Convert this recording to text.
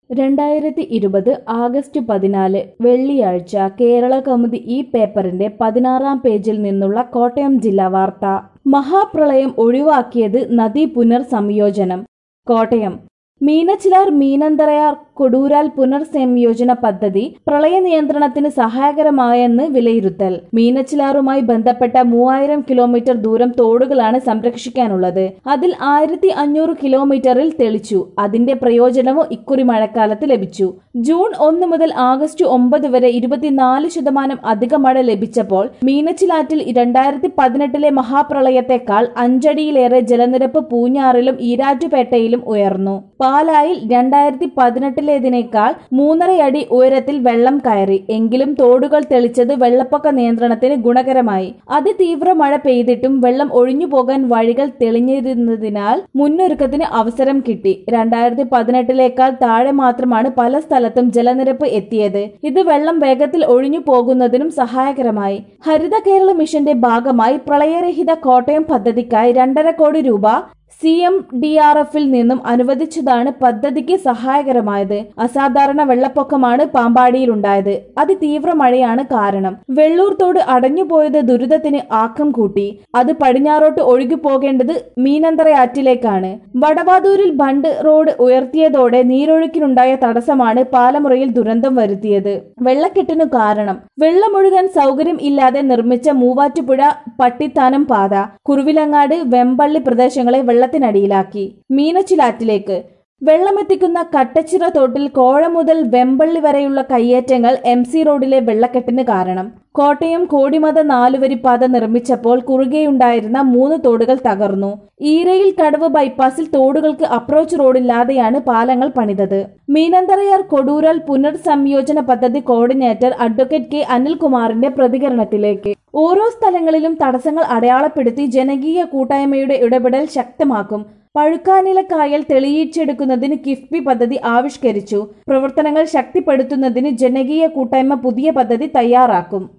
രണ്ടായിരത്തി ഇരുപത് ആഗസ്റ്റ് പതിനാല് വെള്ളിയാഴ്ച കേരള കൗമുദി ഈ പേപ്പറിന്റെ പതിനാറാം പേജിൽ നിന്നുള്ള കോട്ടയം ജില്ലാ വാർത്ത മഹാപ്രളയം ഒഴിവാക്കിയത് നദീ പുനർസംയോജനം കോട്ടയം മീനച്ചിലാർ മീനന്തറയാർ കൊടൂരാൽ പുനർസംയോജന പദ്ധതി പ്രളയ നിയന്ത്രണത്തിന് സഹായകരമായെന്ന് വിലയിരുത്തൽ മീനച്ചിലാറുമായി ബന്ധപ്പെട്ട മൂവായിരം കിലോമീറ്റർ ദൂരം തോടുകളാണ് സംരക്ഷിക്കാനുള്ളത് അതിൽ ആയിരത്തി അഞ്ഞൂറ് കിലോമീറ്ററിൽ തെളിച്ചു അതിന്റെ പ്രയോജനവും ഇക്കുറി മഴക്കാലത്ത് ലഭിച്ചു ജൂൺ ഒന്ന് മുതൽ ആഗസ്റ്റ് ഒമ്പത് വരെ ഇരുപത്തിനാല് ശതമാനം അധിക മഴ ലഭിച്ചപ്പോൾ മീനച്ചിലാറ്റിൽ രണ്ടായിരത്തി പതിനെട്ടിലെ മഹാപ്രളയത്തെക്കാൾ അഞ്ചടിയിലേറെ ജലനിരപ്പ് പൂഞ്ഞാറിലും ഈരാറ്റുപേട്ടയിലും ഉയർന്നു പാലായിൽ രണ്ടായിരത്തി പതിനെട്ടിലേതിനേക്കാൾ മൂന്നരയടി ഉയരത്തിൽ വെള്ളം കയറി എങ്കിലും തോടുകൾ തെളിച്ചത് വെള്ളപ്പൊക്ക നിയന്ത്രണത്തിന് ഗുണകരമായി അതിതീവ്ര മഴ പെയ്തിട്ടും വെള്ളം ഒഴിഞ്ഞു പോകാൻ വഴികൾ തെളിഞ്ഞിരുന്നതിനാൽ മുന്നൊരുക്കത്തിന് അവസരം കിട്ടി രണ്ടായിരത്തി പതിനെട്ടിലേക്കാൾ താഴെ മാത്രമാണ് പല സ്ഥലത്തും ജലനിരപ്പ് എത്തിയത് ഇത് വെള്ളം വേഗത്തിൽ ഒഴിഞ്ഞു പോകുന്നതിനും സഹായകരമായി ഹരിത കേരള മിഷന്റെ ഭാഗമായി പ്രളയരഹിത കോട്ടയം പദ്ധതിക്കായി രണ്ടര കോടി രൂപ സി എം ഡി ആർ എഫിൽ നിന്നും അനുവദിച്ചതാണ് പദ്ധതിക്ക് സഹായകരമായത് അസാധാരണ വെള്ളപ്പൊക്കമാണ് പാമ്പാടിയിലുണ്ടായത് അതിതീവ്ര മഴയാണ് കാരണം വെള്ളൂർ തോട് അടഞ്ഞുപോയത് ദുരിതത്തിന് ആക്കം കൂട്ടി അത് പടിഞ്ഞാറോട്ട് ഒഴുകി പോകേണ്ടത് മീനന്തറയാറ്റിലേക്കാണ് വടവാതൂരിൽ ബണ്ട് റോഡ് ഉയർത്തിയതോടെ നീരൊഴുക്കിനുണ്ടായ തടസ്സമാണ് പാലമുറയിൽ ദുരന്തം വരുത്തിയത് വെള്ളക്കെട്ടിനു കാരണം വെള്ളമൊഴുകാൻ സൗകര്യം ഇല്ലാതെ നിർമ്മിച്ച മൂവാറ്റുപുഴ പട്ടിത്താനം പാത കുറുവിലങ്ങാട് വെമ്പള്ളി പ്രദേശങ്ങളെ വെള്ളത്തിനടിയിലാക്കി മീനച്ചിലാറ്റിലേക്ക് വെള്ളമെത്തിക്കുന്ന കട്ടച്ചിറ തോട്ടിൽ കോഴ മുതൽ വെമ്പള്ളി വരെയുള്ള കയ്യേറ്റങ്ങൾ എം സി റോഡിലെ വെള്ളക്കെട്ടിന് കാരണം കോട്ടയം കോടിമത നാലുവരിപ്പാത നിർമ്മിച്ചപ്പോൾ കുറുകെയുണ്ടായിരുന്ന മൂന്ന് തോടുകൾ തകർന്നു ഈരയിൽ കടവ് ബൈപ്പാസിൽ തോടുകൾക്ക് അപ്രോച്ച് റോഡില്ലാതെയാണ് പാലങ്ങൾ പണിതത് മീനന്തറയാർ കൊടൂരൽ പുനർസംയോജന പദ്ധതി കോർഡിനേറ്റർ അഡ്വക്കേറ്റ് കെ അനിൽകുമാറിന്റെ പ്രതികരണത്തിലേക്ക് ഓരോ സ്ഥലങ്ങളിലും തടസ്സങ്ങൾ അടയാളപ്പെടുത്തി ജനകീയ കൂട്ടായ്മയുടെ ഇടപെടൽ ശക്തമാക്കും പഴുക്കാനില കായൽ തെളിയിച്ചെടുക്കുന്നതിന് കിഫ്ബി പദ്ധതി ആവിഷ്കരിച്ചു പ്രവർത്തനങ്ങൾ ശക്തിപ്പെടുത്തുന്നതിന് ജനകീയ കൂട്ടായ്മ പുതിയ പദ്ധതി തയ്യാറാക്കും